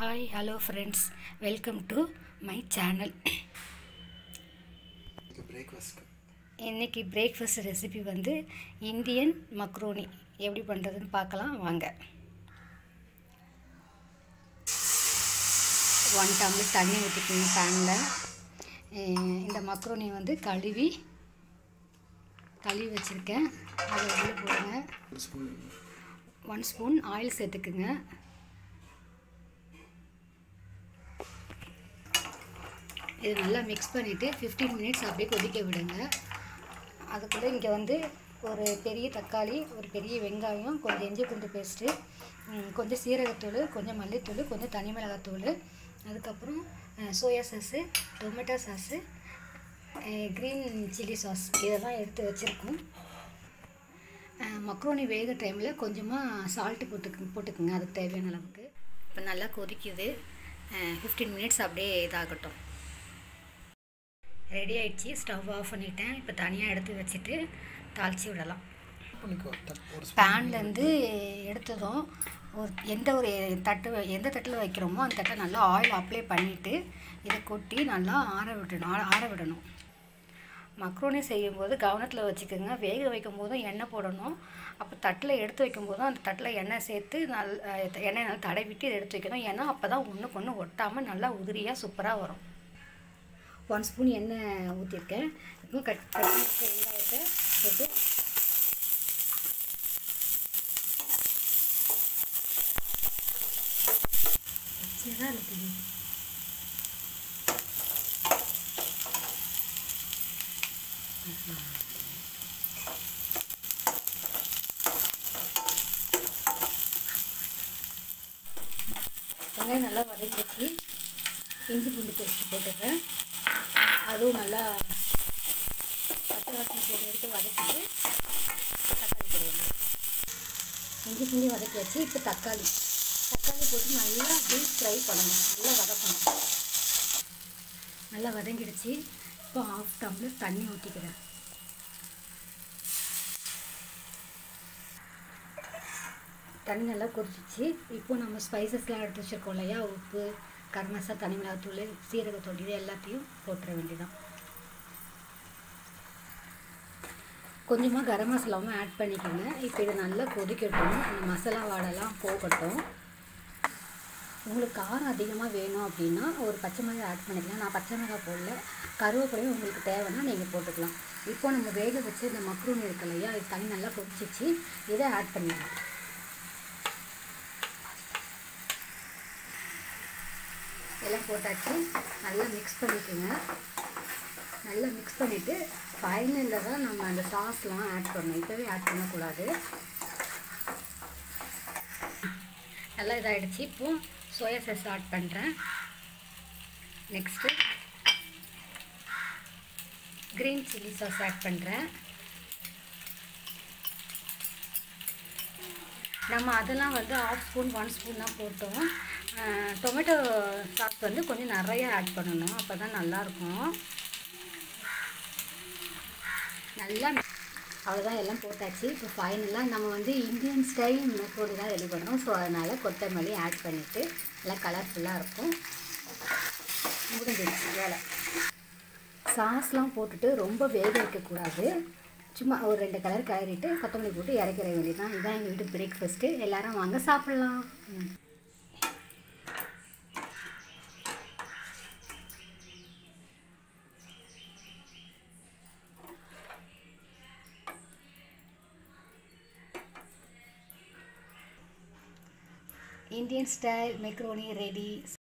Hi hello friends welcome to my channel இது பிரேக்ஃபாஸ்ட்க்கு இன்றைக்கி பிரேக்ஃபாஸ்ட் ரெசிபி வந்து இந்தியன் மக்ரோனி எப்படி பண்ணுறதுன்னு பார்க்கலாம் வாங்க ஒன் டம்ளர் தண்ணி ஊற்றிக்கணும் பேனில் இந்த மக்ரோனி வந்து கழுவி கழுவி வச்சுருக்கேன் அதை உள்ளே போடுங்க ஒரு ஸ்பூன் ஒன் ஸ்பூன் ஆயில் சேர்த்துக்குங்க இது நல்லா மிக்ஸ் பண்ணிவிட்டு 15 மினிட்ஸ் அப்படியே கொதிக்க விடுங்க அதுக்குள்ளே இங்கே வந்து ஒரு பெரிய தக்காளி ஒரு பெரிய வெங்காயம் கொஞ்சம் இஞ்சி பூண்டு பேஸ்ட்டு கொஞ்சம் சீரகத்தூள் கொஞ்சம் மல்லித்தூள் கொஞ்சம் தனி மிளகாத்தூள் அதுக்கப்புறம் அஹ், soya sauce tomato sauce green chilli sauce இதெல்லாம் எடுத்து வச்சுருக்கோம் மக்ரோனி வேக டைமில் கொஞ்சமாக சால்ட்டு போட்டுக்கு போட்டுக்குங்க அதுக்கு தேவையான அளவுக்கு இப்போ நல்லா கொதிக்குது ஃபிஃப்டீன் மினிட்ஸ் அப்படியே இதாகட்டும் ரெடி ஆயிடுச்சு ஸ்டவ் ஆஃப் பண்ணிட்டேன் இப்போ தனியாக எடுத்து வச்சுட்டு தாளித்து விடலாம் பண்ணிக்கோ தட் ஒரு ஸ்பூன் பேன்லேருந்து எடுத்ததும் ஒரு எந்த ஒரு தட்டு எந்த தட்டில் வைக்கிறோமோ அந்த தட்டை நல்லா ஆயில் அப்ளை பண்ணிவிட்டு இதை கொட்டி நல்லா ஆற விடணும் ஆற- ஆற விடணும் மக்ரோனி செய்யும்போது கவனத்தில் வச்சுக்கோங்க வேக வைக்கும் போதும் எண்ணெய் போடணும் அப்போ தட்டில் எடுத்து வைக்கும் போதும் அந்த தட்டில் எண்ணெய் சேர்த்து நல் அஹ் எண்ணெய் நல்லா தடவிட்டு இதை எடுத்து வைக்கணும் ஏன்னா அப்போ தான் ஒன்றுக்கு ஒன்று ஒட்டாமல் நல்லா உதிரியாக சூப்பராக வரும் ஒன் ஸ்பூன் எண்ணெய் ஊற்றிருக்கேன் இப்போ கட் கட் பண்ணி வச்ச வெங்காயத்தை போட்டு வச்சுதான் எனக்கு தெரியுது வெங்காயம் நல்லா வதக்கிச்சு இஞ்சி பூண்டு பேஸ்ட் போட்டுக்கிறேன் அதுவும் நல்லா பச்சை வாசனை போட்டு எடுத்து வதக்கிட்டு தக்காளி போடுவேன் இஞ்சி பூண்டி வதக்கி வச்சு இப்போ தக்காளி தக்காளி போட்டு நல்லா டீப் ஃப்ரை பண்ணணும் நல்லா வதக்கணும் நல்லா வதங்கிடுச்சு இப்போ ஆஃப் டம்ளர் தண்ணி ஊற்றிக்கிறேன் தண்ணி நல்லா கொதிச்சிச்சு இப்போ நம்ம ஸ்பைசஸ்லாம் எடுத்து வச்சுருக்கோம் இல்லையா உப்பு கரம் மசாலா தனி மிளகாத்தூள் சீரகத்தூள் இது எல்லாத்தையும் போட்டுற வேண்டியதான் கொஞ்சமாக கரம் மசாலாவும் ஆட் பண்ணிக்கோங்க இப்போ இதை நல்லா கொதிக்கட்டும் அந்த மசாலா வாடெல்லாம் போகட்டும் உங்களுக்கு காரம் அதிகமாக வேணும் அப்படின்னா ஒரு பச்சை மிளகாய் ஆட் பண்ணிக்கலாம் நான் பச்சை மிளகாய் போடல கருவேப்பிலையும் உங்களுக்கு தேவைன்னா நீங்கள் போட்டுக்கலாம் இப்போ நம்ம வேக வச்சு இந்த மக்ரூனி இருக்கு இல்லையா இது தண்ணி நல்லா கொதிச்சிச்சு இதை ஆட் பண்ணிடலாம் எல்லாம் போட்டாச்சு நல்லா மிக்ஸ் பண்ணிக்கோங்க நல்லா மிக்ஸ் பண்ணிவிட்டு ஃபைனலில் தான் நம்ம அந்த சாஸ்லாம் ஆட் பண்ணணும் இப்போவே ஆட் பண்ணக்கூடாது நல்லா இதாகிடுச்சு இப்போ சோயா சாஸ் ஆட் பண்ணுறேன் next green chilli sauce add பண்ணுறேன் நம்ம அதெல்லாம் வந்து ஆஃப் ஸ்பூன் ஒன் ஸ்பூன் தான் போட்டோம் டொமேட்டோ சாஸ் வந்து கொஞ்சம் நிறைய ஆட் பண்ணணும் அப்போ தான் நல்லாயிருக்கும் நல்லா அவ்வளோதான் எல்லாம் போட்டாச்சு இப்போ ஃபைனலாக நம்ம வந்து இந்தியன் ஸ்டைல் மெத்தோடு தான் ரெடி பண்ணுறோம் ஸோ அதனால் கொத்தமல்லி ஆட் பண்ணிவிட்டு நல்லா கலர்ஃபுல்லாக இருக்கும் முடிஞ்சிடுச்சு வேலை சாஸ்லாம் போட்டுட்டு ரொம்ப வேக வைக்கக்கூடாது சும்மா ஒரு ரெண்டு கலர் கிளறிட்டு கொத்தமல்லி போட்டு இறக்கிற வேண்டியதான் இதுதான் எங்கள் வீட்டு பிரேக்ஃபாஸ்ட்டு எல்லாரும் வாங்க சாப்பிட்லாம் ம். Indian style macaroni ready